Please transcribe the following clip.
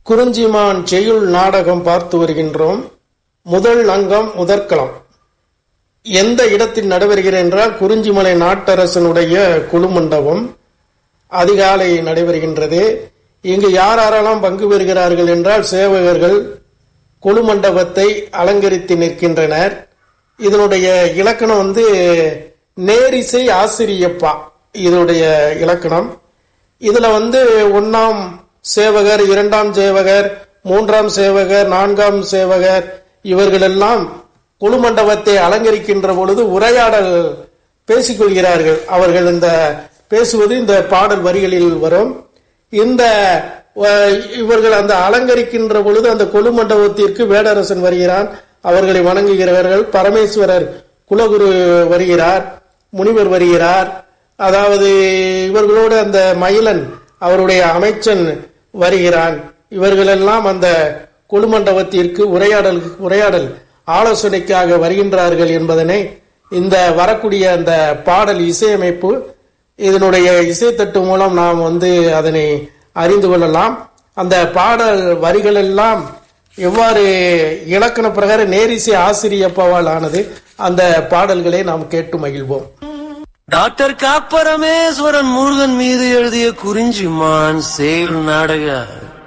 குறிஞ்சிமான் செய்யுள் நாடகம் பார்த்து வருகின்றோம் முதல் அங்கம் முதற்களம் எந்த இடத்தில் நடைபெறுகிறது என்றால் குறிஞ்சிமலை நாட்டரசனுடைய குழுமண்டபம் அதிகாலை நடைபெறுகின்றது இங்கு யார் யாரெல்லாம் பங்கு பெறுகிறார்கள் என்றால் சேவகர்கள் குழுமண்டபத்தை அலங்கரித்து நிற்கின்றனர் இதனுடைய இலக்கணம் வந்து நேரிசை ஆசிரியப்பா இதனுடைய இலக்கணம் இதுல வந்து ஒன்னாம் சேவகர் இரண்டாம் சேவகர் மூன்றாம் சேவகர் நான்காம் சேவகர் இவர்களெல்லாம் குழுமண்டபத்தை அலங்கரிக்கின்ற பொழுது உரையாடல் பேசிக்கொள்கிறார்கள் அவர்கள் இந்த பேசுவது இந்த பாடல் வரிகளில் வரும் இந்த அஹ், இவர்கள் அந்த அலங்கரிக்கின்ற பொழுது அந்த கொலுமண்டபத்திற்கு வேடரசன் வருகிறான் அவர்களை வணங்குகிறவர்கள் பரமேஸ்வரர் குலகுரு வருகிறார் முனிவர் வருகிறார் அதாவது இவர்களோடு அந்த மயிலன் அவருடைய அமைச்சன் வருகிறான் இவர்களெல்லாம் அந்த கொலுமண்டபத்திற்கு உரையாடல் உரையாடல் ஆலோசனைக்காக வருகின்றார்கள் என்பதனை இந்த வரக்கூடிய அந்த பாடல் இசையமைப்பு இதனுடைய இசைத்தட்டு மூலம் நாம் வந்து அதனை அறிந்து கொள்ளலாம் அந்த பாடல் வரிகள் எல்லாம் எவ்வாறு இலக்கண பிரகார நேரிசை ஆசிரியப்பாவால் ஆனது அந்த பாடல்களை நாம் கேட்டு மகிழ்வோம் டாக்டர் கா பரமேஸ்வரன் முருகன் மீது எழுதிய குறிஞ்சிமான் செயல் நாடக